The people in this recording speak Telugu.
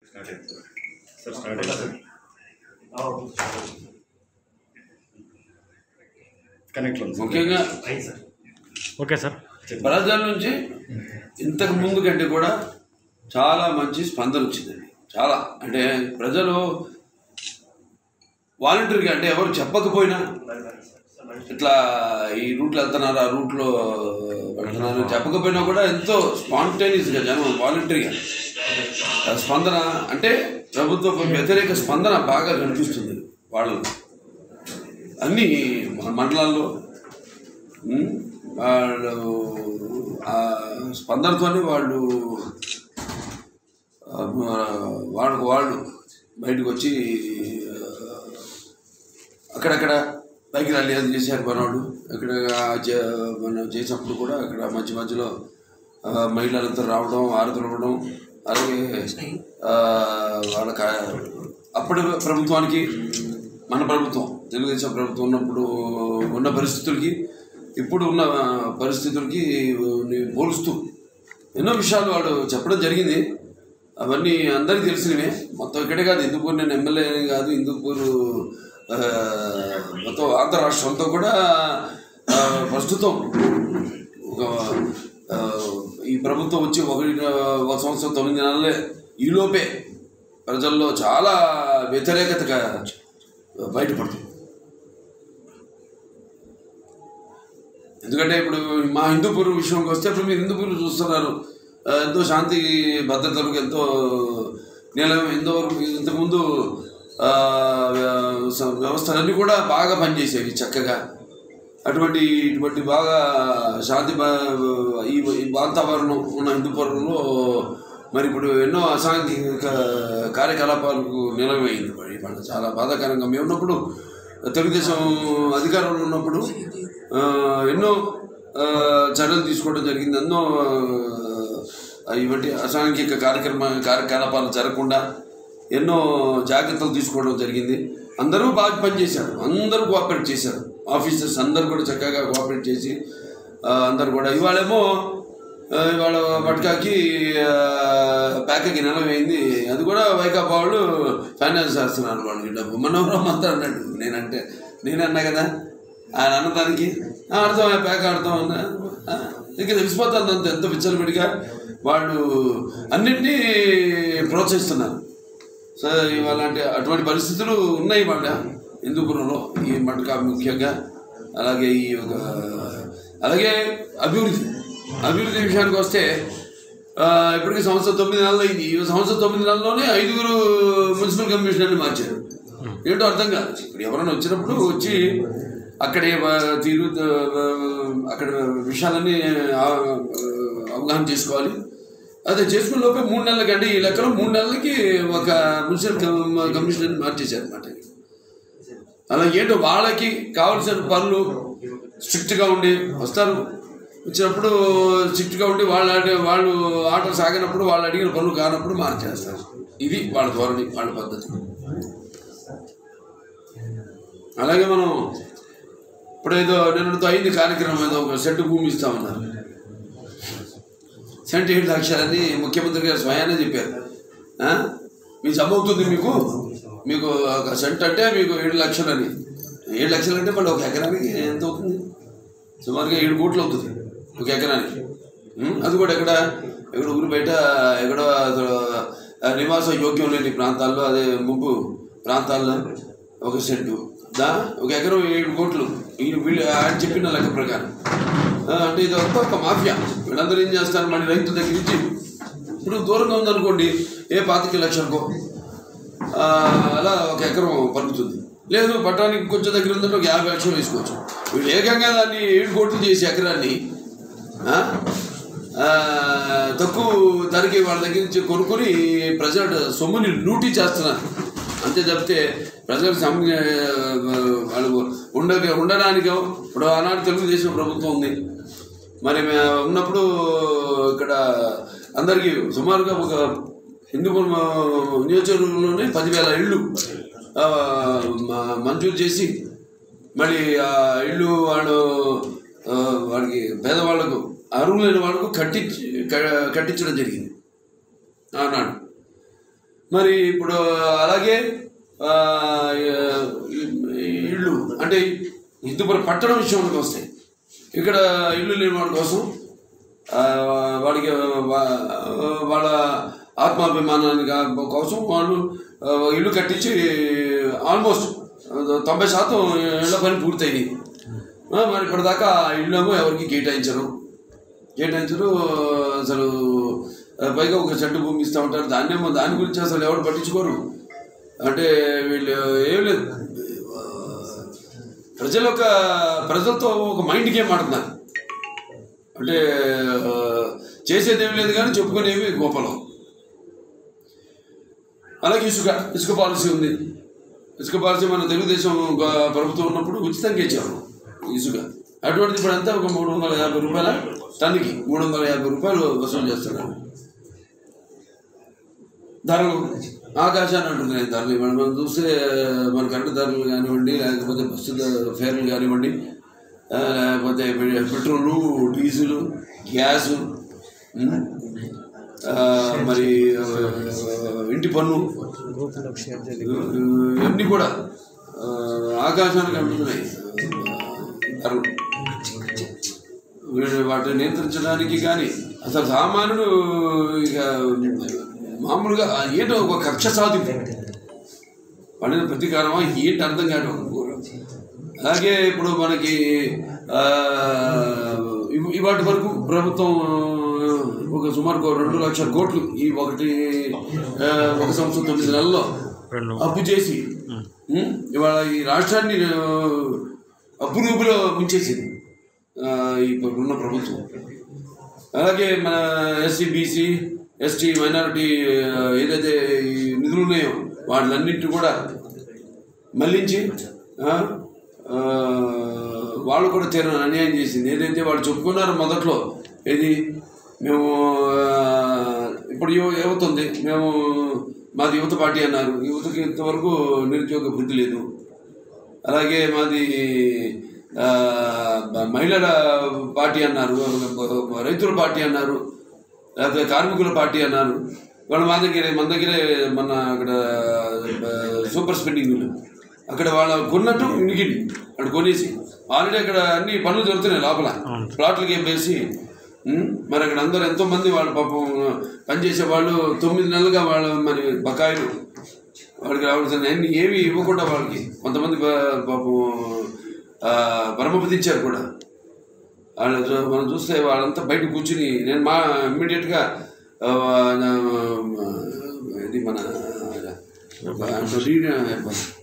స్టార్ట్ అయింది సార్ స్టార్ట్ అయింది సార్ కనెక్ట్ ఉంది సార్ ముఖ్యంగా ఓకే సార్ ప్రజల నుంచి ఇంతకు ముందు కంటే కూడా చాలా మంచి స్పందన వచ్చిందండి చాలా అంటే ప్రజలు వాలంటీర్గా అంటే ఎవరు చెప్పకపోయినా ఇట్లా ఈ రూట్లో వెళ్తున్నారు ఆ రూట్లో వెళ్తున్నారు చెప్పకపోయినా కూడా ఎంతో స్పాంటేనియస్గా జనం వాలంటరీగా స్పందన అంటే ప్రభుత్వ వ్యతిరేక స్పందన బాగా కనిపిస్తుంది వాళ్ళలో అన్ని మన మండలాల్లో ఉమ్, వాళ్ళు ఆ స్పందనతోనే వాళ్ళు ఆ, వాళ్ళకు వాళ్ళు బయటకు వచ్చి ఆ, అక్కడక్కడ బైక్ ర్యాలీ అది చేశారు మనవాడు అక్కడ చే- మనం చేసినప్పుడు కూడా అక్కడ మధ్య మధ్యలో ఆ, మహిళలంతా రావడం ఆరతులు ఇవ్వడం అలాగే ఆ, వాళ్ళకి ఆ- అప్పటి ప్రభుత్వానికి మన ప్రభుత్వం తెలుగుదేశం ప్రభుత్వం ఉన్నప్పుడు ఉన్న పరిస్థితులకి ఇప్పుడు ఉన్న పరిస్థితులకి పోలుస్తూ ఎన్నో విషయాలు వాడు చెప్పడం జరిగింది అవన్నీ అందరికీ తెలిసినవే మొత్తం ఇక్కడే కాదు హిందూపూర్ నేను ఎమ్మెల్యే కాదు హిందూపూర్ ఆ, మొత్తం ఆంధ్ర రాష్ట్రంతో కూడా ఆ, ప్రస్తుతం ఒక ఆ, ఈ ప్రభుత్వం వచ్చి ఒకటి ఒక సంవత్సరం తొమ్మిది నెలలే ఈలోపే ప్రజల్లో చాలా వ్యతిరేకత బయటపడుతుంది ఎందుకంటే ఇప్పుడు మా హిందూపూర్ విషయంకి వస్తే ఇప్పుడు మీరు హిందూపూర్ చూస్తున్నారు ఆ, ఎంతో శాంతి భద్రతలకు ఎంతో నిలయం ఎంతవరకు ఇంతకుముందు ఆ, వ్య- వ్యవస్థలన్నీ కూడా బాగా పనిచేసేవి చక్కగా అటువంటి ఇటువంటి బాగా శాంతి బా- ఈ ఈ వాతావరణం ఉన్న హిందూపురంలో మరి ఇప్పుడు ఎన్నో అసాంఘిక కార్యకలాపాలకు నిలవైంది మరి మన చాలా బాధాకరంగా మేము ఉన్నప్పుడు తెలుగుదేశం అధికారంలో ఉన్నప్పుడు ఆ, ఎన్నో ఆ, చర్యలు తీసుకోవడం జరిగింది ఎన్నో ఆ, ఇవంటి అసాంఘిక కార్యక్రమ కార్యకలాపాలు జరగకుండా ఎన్నో జాగ్రత్తలు తీసుకోవడం జరిగింది అందరూ బాగా పనిచేశారు అందరూ కోఆపరేట్ చేశారు ఆఫీసర్స్ అందరూ కూడా చక్కగా కోఆపరేట్ చేసి ఆ, అందరూ కూడా ఇవాళేమో ఆ, ఇవాళ పట్కాకి ప్యాకకి నెలవైంది అది కూడా వైకాపా వాళ్ళు ఫైనాన్స్ చేస్తున్నారు వాళ్ళకి డబ్బు మనోహరం అంతా అన్నాడు నేనంటే నేనన్నా కదా ఆయన అన్నదానికి "ఆ, అర్థం ప్యాక్ అర్థం అన్నా ఆ, ఇక తెలిసిపోతుంది అంత ఎంత విచ్చలవిడిగా వాళ్ళు అన్నింటినీ ప్రోత్సహిస్తున్నారు సో ఇవాళ అంటే అటువంటి పరిస్థితులు ఉన్నాయి వాళ్ళ హిందూపురంలో ఈ మటకా ముఖ్యంగా అలాగే ఈ ఒక అలాగే అభివృద్ధి అభివృద్ధి విషయానికి వస్తే ఆ, ఇప్పటికి సంవత్సరం తొమ్మిది నెలలు అయింది ఈ సంవత్సరం తొమ్మిది నెలల్లోనే ఐదుగురు మున్సిపల్ కమిషనర్ని మార్చారు ఏంటో అర్థం కాదు ఇప్పుడు ఎవరైనా వచ్చినప్పుడు వచ్చి అక్కడే వ- తిరుగు ఆ, అక్కడ విషయాలన్నీ ఆ, అవగాహన చేసుకోవాలి అదే చేసుకున్న లోపే మూడు నెలలకి అంటే ఈ లెక్కలో మూడు నెలలకి ఒక మున్సిపల్ కమ్- కమిషనర్ని మార్చేశారు అనమాట అలా ఏంటో వాళ్ళకి కావలసిన పనులు స్ట్రిక్ట్గా ఉండి వస్తారు వచ్చినప్పుడు స్ట్రిక్ట్గా ఉండి వాళ్ళు అంటే వాళ్ళు ఆటలు సాగినప్పుడు వాళ్ళు అడిగిన పనులు కానప్పుడు మార్చేస్తారు ఇది వాళ్ళ ధోరణి వాళ్ళ పద్ధతి అలాగే మనం ఇప్పుడు ఏదో నిన్నటితో అయింది కార్యక్రమం ఏదో ఒక సెట్ భూమి ఇస్తామన్నారు సెంట్ ఏడు లక్షలని ముఖ్యమంత్రి గారు స్వయానే చెప్పారు ఆ? మీ జమ అవుతుంది మీకు మీకు ఒక సెంట్ అంటే మీకు ఏడు లక్షలని ఏడు లక్షలు అంటే మళ్ళీ ఒక ఎకరానికి ఎంత అవుతుంది సుమారుగా ఏడు కోట్లు అవుతుంది ఒక ఎకరానికి ఉం? అది కూడా ఎక్కడ ఎక్కడ ఊరు బయట ఎక్కడో అసలు ఆ నివాస యోగ్యం లేని ప్రాంతాల్లో అదే ముంపు ప్రాంతాల్లో ఒక సెంటు దా ఒక ఎకరం ఏడు కోట్లు ఈ వీళ్ళు ఆయన చెప్పిన లెక్క ప్రకారం ఆ, అంటే ఇది అంతా ఒక మాఫియా వీళ్ళందరూ ఏం చేస్తారు మళ్ళీ రైతుల దగ్గర నుంచి ఇప్పుడు దూరంగా ఉందనుకోండి ఏ పాతిక లక్షలకో ఆ, అలా ఒక ఎకరం పలుకుతుంది లేదు పట్టణానికి కొంచెం దగ్గర ఉందంటే ఒక యాభై లక్షలు వేసుకోవచ్చు వీళ్ళు ఏకంగా దాన్ని ఏడు కోట్లు చేసి ఎకరాన్ని ఆ, ఆ, తక్కువ ధరకి వాళ్ళ దగ్గర నుంచి కొనుక్కొని ప్రజల సొమ్ముని లూటీ చేస్తున్నారు అంతే తప్పితే ప్రజలకు సమ వాళ్ళు ఉండ ఉండడానికో ఇప్పుడు ఆనాడు తెలుగుదేశం ప్రభుత్వం ఉంది మరి మే- ఉన్నప్పుడు ఇక్కడ అందరికీ సుమారుగా ఒక హిందూపురం నియోజకవర్గంలోనే పదివేల ఇళ్ళు ఆ, మ- మంజూరు చేసి మళ్ళీ ఆ ఇళ్ళు వాళ్ళు ఆ, వాళ్ళకి పేదవాళ్ళకు అర్హులైన వాళ్ళకు కట్టించి క- కట్టించడం జరిగింది ఆనాడు మరి ఇప్పుడు అలాగే ఆ, ఈ- ఇళ్ళు అంటే హిందూపురం పట్టణం విషయానికి వస్తాయి ఇక్కడ ఇల్లు లేని వాడి కోసం ఆ, వాడికి వా- వాళ్ళ ఆత్మాభిమానానికి కోసం వాళ్ళు ఆ, ఇల్లు కట్టించి ఆల్మోస్ట్ తొంభై శాతం ఇళ్ల పని పూర్తయింది ఆ, మరి ఇప్పటిదాకా ఆ ఇల్లు ఏమో ఎవరికి కేటాయించరు కేటాయించరు అసలు ఆ, పైగా ఒక చెట్టు భూమి ఇస్తూ ఉంటారు దాన్ని ఏమో దాని గురించి అసలు ఎవరు పట్టించుకోరు అంటే వీళ్ళు ఏం లేదు ఆ, ప్రజల ఒక ప్రజలతో ఒక మైండ్ గేమ్ ఆడుతున్నారు అంటే ఆ, చేసేది ఏం లేదు కానీ చెప్పుకునేవి గోపలం అలాగే ఇసుక ఇసుక పాలసీ ఉంది ఇసుక పాలసీ మన తెలుగుదేశం గ- ప్రభుత్వం ఉన్నప్పుడు ఉచితంగా ఇచ్చారు ఇసుక అటువంటిది ఇప్పుడు అంతా ఒక మూడు వందల యాభై రూపాయల టన్నుకి మూడు వందల యాభై రూపాయలు వసూలు చేస్తున్నారు ధరలు ఆకాశాన్ని అంటున్నాయి ధరలు ఇవాళ మనం చూస్తే మన కరెంటు ధరలు కానివ్వండి లేకపోతే బస్సు ధర- ఫేర్లు కానివ్వండి ఆ, లేకపోతే పె- పెట్రోలు డీజిల్ గ్యాసు ఉమ్, ఆ, మరి ఆ, ఇంటి పన్ను ఇవన్నీ కూడా ఆ, ఆకాశానికి అంటున్నాయి ధరలు వీళ్ళు వాటిని నియంత్రించడానికి కానీ అసలు సామాన్యుడు ఇక మామూలుగా ఏంటో ఒక కక్ష సాధింపు పండిన ప్రతీకారమా ఏంటి అర్థం కావడం అలాగే ఇప్పుడు మనకి ఆ, ఇవ్- ఇవాటి వరకు ప్రభుత్వం ఒక సుమారు ఒక రెండు లక్షల కోట్లు ఈ ఒకటి ఆ, ఒక సంవత్సరం తొమ్మిది నెలల్లో రెండు అప్పు చేసి ఉం? ఇవాళ ఈ రాష్ట్రాన్ని ఆ, అప్పు రూపులో ముంచేసింది ఆ, ఇప్పుడున్న ప్రభుత్వం అలాగే మన ఎస్సీ బీసీ ఎస్టీ మైనారిటీ ఆ, ఏదైతే ఈ నిధులు ఉన్నాయో వాటిలన్నింటి కూడా మళ్లించి ఆ, ఆ, వాళ్ళు కూడా తీరని అన్యాయం చేసింది ఏదైతే వాళ్ళు చెప్పుకున్నారో మొదట్లో ఏది మేము ఆ, ఇప్పుడు యువ యువత ఉంది మేము మాది యువత పార్టీ అన్నారు యువతకి ఇంతవరకు నిరుద్యోగ వృద్ధి లేదు అలాగే మాది ఆ, మహిళల పార్టీ అన్నారు రైతుల పార్టీ అన్నారు లేకపోతే కార్మికుల పార్టీ అన్నారు వాళ్ళు మా దగ్గరే మన దగ్గరే మన అక్కడ ఆ, సూపర్ స్పెండింగ్ బిల్లు అక్కడ వాళ్ళ కొన్నట్టు మిగిలి అక్కడ కొనేసి ఆల్రెడీ అక్కడ అన్ని పనులు జరుగుతున్నాయి లోపల ప్లాట్లకి వేసి ఉం? మరి అక్కడ అందరూ ఎంతో మంది వాళ్ళు పాపం పనిచేసే వాళ్ళు తొమ్మిది నెలలుగా వాళ్ళ మరి బకాయిలు వాడికి రావాల్సిన అన్ని ఏవి ఇవ్వకుండా వాళ్ళకి కొంతమంది పా- పాపం ఆ, పరమపదించారు కూడా వాళ్ళు చూ- మనం చూస్తే వాళ్ళంతా బయట కూర్చుని నేను మా ఇమ్మీడియట్గా ఇది మన